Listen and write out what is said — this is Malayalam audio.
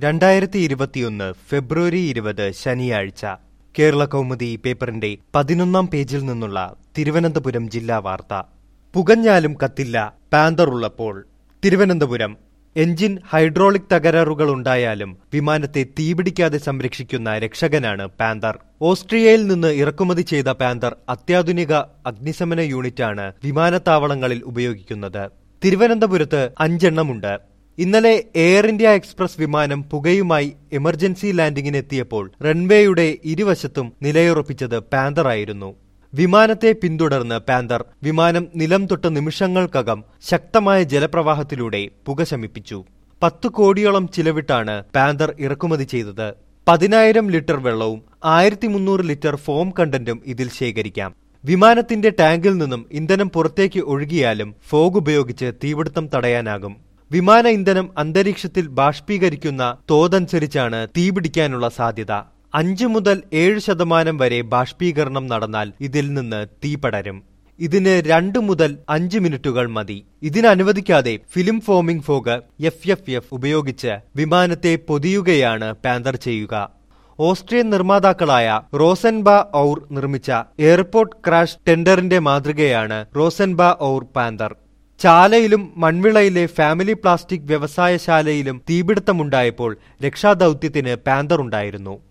രണ്ടായിരത്തി ഇരുപത്തിയൊന്ന് ഫെബ്രുവരി ഇരുപത് ശനിയാഴ്ച കേരള കൗമുദി പേപ്പറിന്റെ പതിനൊന്നാം പേജിൽ നിന്നുള്ള തിരുവനന്തപുരം ജില്ലാ വാർത്ത പുകഞ്ഞാലും കത്തില്ല പാന്തർ ഉള്ളപ്പോൾ തിരുവനന്തപുരം എഞ്ചിൻ ഹൈഡ്രോളിക് തകരാറുകൾ ഉണ്ടായാലും വിമാനത്തെ തീപിടിക്കാതെ സംരക്ഷിക്കുന്ന രക്ഷകനാണ് പാന്തർ ഓസ്ട്രിയയിൽ നിന്ന് ഇറക്കുമതി ചെയ്ത പാന്തർ അത്യാധുനിക അഗ്നിശമന യൂണിറ്റാണ് വിമാനത്താവളങ്ങളിൽ ഉപയോഗിക്കുന്നത് തിരുവനന്തപുരത്ത് അഞ്ചെണ്ണമുണ്ട് ഇന്നലെ എയർ ഇന്ത്യ എക്സ്പ്രസ് വിമാനം പുകയുമായി എമർജൻസി ലാൻഡിംഗിനെത്തിയപ്പോൾ റൺവേയുടെ ഇരുവശത്തും നിലയുറപ്പിച്ചത് പാന്തർ ആയിരുന്നു വിമാനത്തെ പിന്തുടർന്ന് പാന്തർ വിമാനം നിലം തൊട്ട നിമിഷങ്ങൾക്കകം ശക്തമായ ജലപ്രവാഹത്തിലൂടെ പുക ശമിപ്പിച്ചു പത്തു കോടിയോളം ചിലവിട്ടാണ് പാന്തർ ഇറക്കുമതി ചെയ്തത് പതിനായിരം ലിറ്റർ വെള്ളവും ആയിരത്തി മുന്നൂറ് ലിറ്റർ ഫോം കണ്ടന്റും ഇതിൽ ശേഖരിക്കാം വിമാനത്തിന്റെ ടാങ്കിൽ നിന്നും ഇന്ധനം പുറത്തേക്ക് ഒഴുകിയാലും ഫോഗ് ഉപയോഗിച്ച് തീപിടുത്തം തടയാനാകും വിമാന ഇന്ധനം അന്തരീക്ഷത്തിൽ ബാഷ്പീകരിക്കുന്ന തോതനുസരിച്ചാണ് തീപിടിക്കാനുള്ള സാധ്യത അഞ്ച് മുതൽ ഏഴ് ശതമാനം വരെ ബാഷ്പീകരണം നടന്നാൽ ഇതിൽ നിന്ന് തീ പടരും ഇതിന് രണ്ട് മുതൽ അഞ്ച് മിനിറ്റുകൾ മതി ഇതിനനുവദിക്കാതെ film forming foam F F F ഉപയോഗിച്ച് വിമാനത്തെ പൊതിയുകയാണ് പാന്തർ ചെയ്യുക ഓസ്ട്രിയൻ നിർമ്മാതാക്കളായ റോസൻബ ഔർ നിർമ്മിച്ച എയർപോർട്ട് ക്രാഷ് ടെൻഡറിന്റെ മാതൃകയാണ് റോസൻബ ഔർ പാന്തർ ചാലയിലും മൺവിളയിലെ ഫാമിലി പ്ലാസ്റ്റിക് വ്യവസായശാലയിലും തീപിടുത്തമുണ്ടായപ്പോൾ രക്ഷാദൌത്യത്തിന് പാന്തർ ഉണ്ടായിരുന്നു